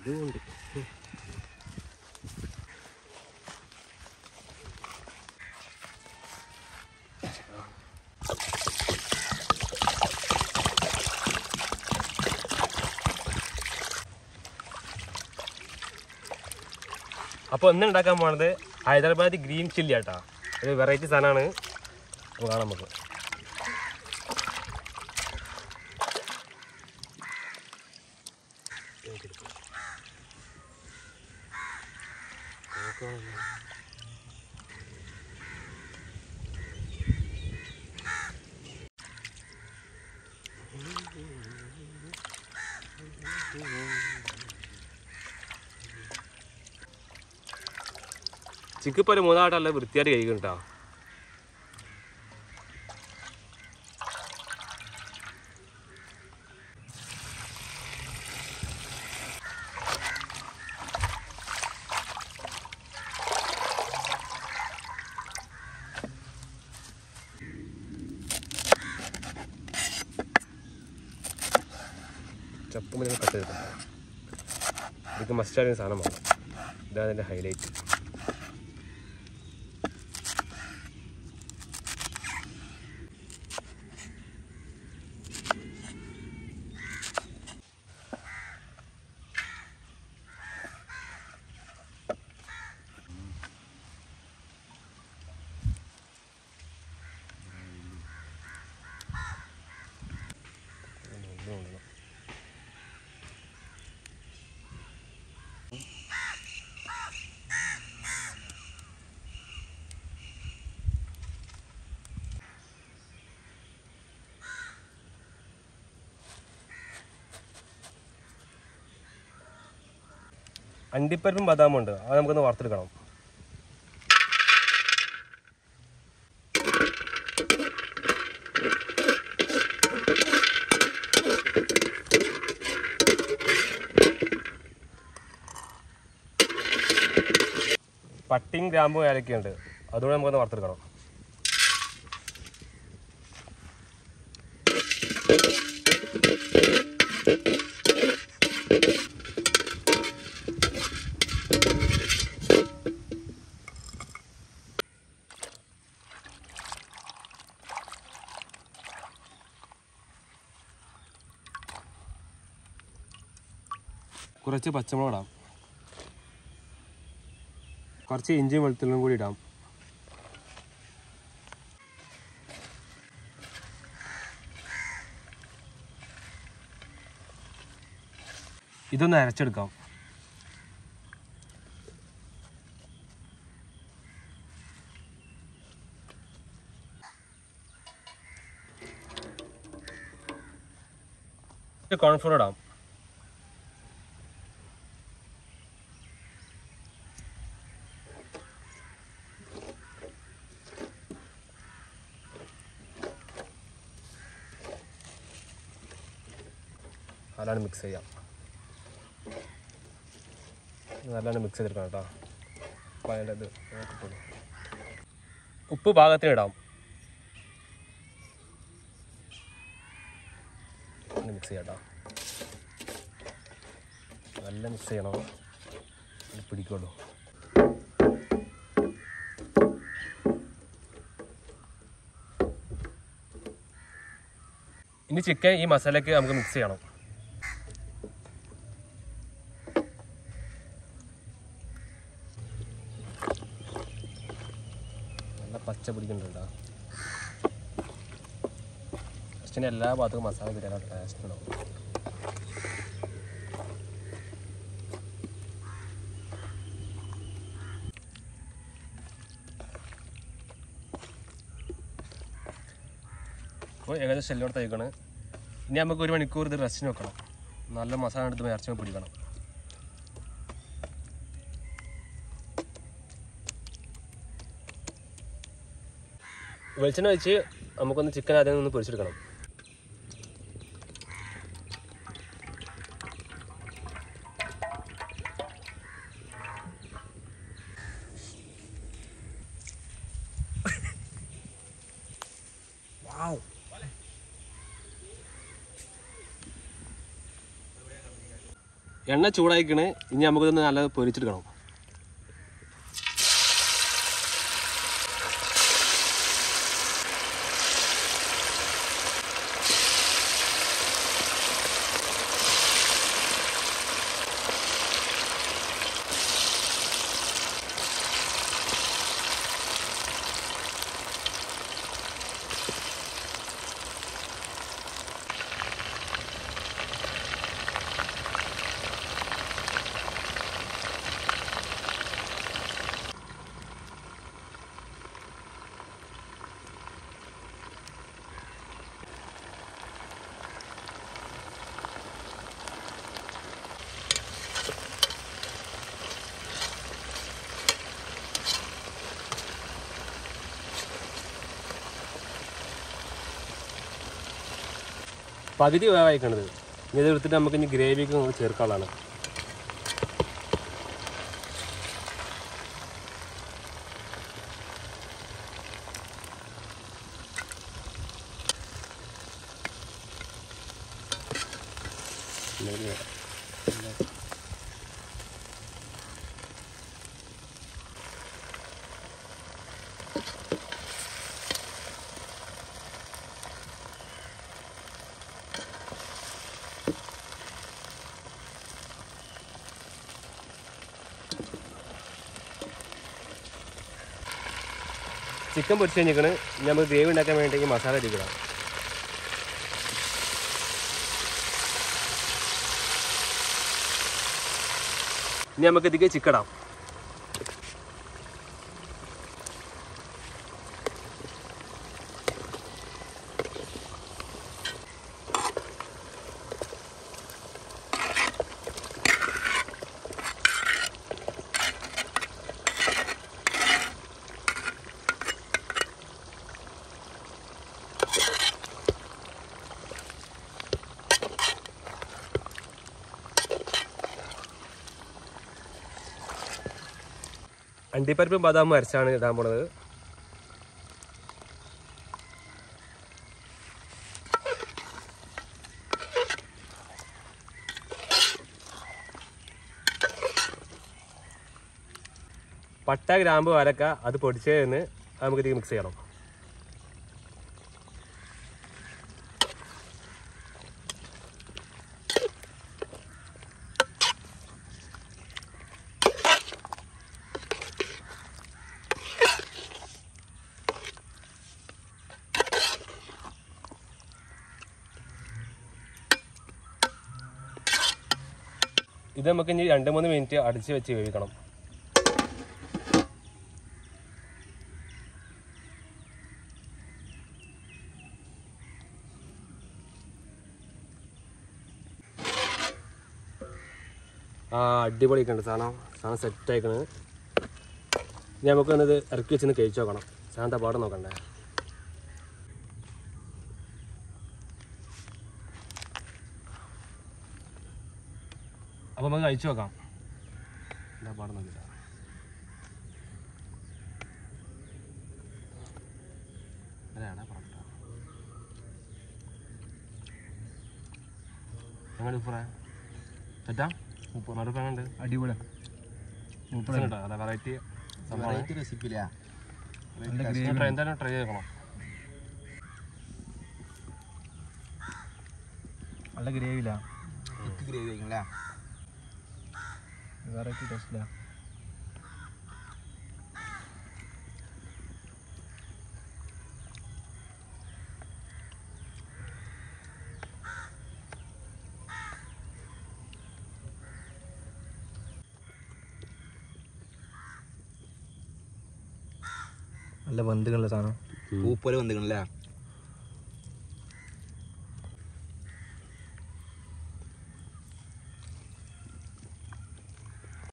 ഇതുമുണ്ട് അപ്പോൾ ഇന്ന് ഉണ്ടാക്കാൻ പോണത് ഹൈദരാബാദ് ഗ്രീൻ ചില്ലി ആട്ടാ ഒരു വെറൈറ്റി സാധനമാണ് അപ്പോൾ കാണാം നമുക്ക് ചിക്ക് ഇപ്പോൾ ഒരു മൂന്നാട്ടല്ല വൃത്തിയായിട്ട് കഴിക്കും കേട്ടോ ചപ്പുമ്പോൾ ഞങ്ങൾ കട്ട് ചെയ്തിട്ടുണ്ട് ഇതൊക്കെ മസ്റ്റാർഡിന് സാധനം വേണം ഇതാണ് അതിൻ്റെ ഹൈലൈറ്റ് അണ്ടിപ്പരിപ്പും ബദാമും ഉണ്ട് അത് നമുക്കൊന്ന് വറുത്തെടുക്കണം പട്ടിയും ഗ്രാമ്പും ഏലക്കയുണ്ട് അതുകൂടെ നമുക്കൊന്ന് വറുത്തെടുക്കണം കുറച്ച് പച്ചമുളക് ഇടാം കുറച്ച് ഇഞ്ചിയും വെളുത്തുള്ളിയും കൂടി ഇടാം ഇതൊന്ന് അരച്ചെടുക്കാം കോൺഫ്ലോർ ഇടാം നല്ലോണം മിക്സ് ചെയ്യാം നല്ലോണം മിക്സ് ചെയ്തെടുക്കണം കേട്ടോ അപ്പോൾ അതിൻ്റെ ഇത് കിട്ടുള്ളൂ ഉപ്പ് പാകത്തിന് ഇടാം മിക്സ് ചെയ്യാം കേട്ടോ നല്ല മിക്സ് ചെയ്യണം ഇത് പിടിക്കുള്ളൂ ഇനി ചിക്കൻ ഈ മസാലയ്ക്ക് നമുക്ക് മിക്സ് ചെയ്യണം നല്ല പച്ച പിടിക്കുന്നുണ്ട് ഫസ്റ്റിന് എല്ലാ ഭാഗത്തും മസാല കിട്ടാൻ ടേസ്റ്റ് ഉണ്ടാവും അപ്പോൾ ഏകദേശം എല്ലായിടത്ത് കഴിക്കണം ഇനി നമുക്ക് ഒരു മണിക്കൂർ ഇത് റെസ്റ്റിന് വെക്കണം നല്ല മസാല എടുത്ത് ഇറച്ചി പിടിക്കണം വെളിച്ചെണ്ണ വെച്ച് നമുക്കൊന്ന് ചിക്കൻ ആദ്യം ഒന്ന് പൊരിച്ചെടുക്കണം എണ്ണ ചൂടായിക്കണ് ഇനി നമുക്കിതൊന്ന് നല്ല പൊരിച്ചെടുക്കണം പകുതി വേവായിക്കണത് ഇനി ഇത് എടുത്തിട്ട് നമുക്ക് ഇനി ഗ്രേവിക്ക് ചേർക്കാനുള്ളതാണ് ചിക്കൻ പൊരിച്ച് കഴിഞ്ഞിരിക്കണ് ഇനി നമുക്ക് ഗ്രേവി ഉണ്ടാക്കാൻ വേണ്ടി ഈ മസാല ഇരിക്കണം ഇനി നമുക്ക് ഇതിലേക്ക് ചിക്കടാം അണ്ടിപ്പരിപ്പും ബദാമും അരച്ചാണ് ഇടാൻ പോണത് പട്ട ഗ്രാമ്പ് വരക്ക അത് പൊടിച്ചതിന് നമുക്ക് ഇതിൽ മിക്സ് ചെയ്യണം ഇത് നമുക്ക് ഇനി രണ്ട് മൂന്ന് മിനിറ്റ് അടിച്ച് വെച്ച് വേവിക്കണം ആ അടിപൊളി ഉണ്ട് സാധനം സാധനം സെറ്റ് ആയിക്കണ് ഇനി നമുക്ക് വന്നത് ഇറക്കി വെച്ചൊന്ന് കഴിച്ചു നോക്കണം സാധനത്തെ പാട് നോക്കണ്ടേ അപ്പോൾ നമുക്ക് കഴിച്ചു നോക്കാം എന്താ പാട് നോക്കില്ല അങ്ങനെയാണ് പൊറോട്ട എങ്ങനെ ഉപ്പറ സെറ്റാ ഉപ്പ് മടുപ്പ് എങ്ങനെ അടിപൊളി ഉണ്ട് അല്ല വെറൈറ്റി സംഭവമാണ് റെസിപ്പിയില്ല ട്രൈ എന്തായാലും ട്രൈ ചെയ്യണം നല്ല ഗ്രേവില്ല ഗ്രേവി കഴിക്കണല്ലേ വെറൈറ്റി ടേസ്റ്റില്ല നല്ല ബന്ധുക്കളുടെ സാധനം പൂപ്പോലെ വന്നിക്കണല്ലേ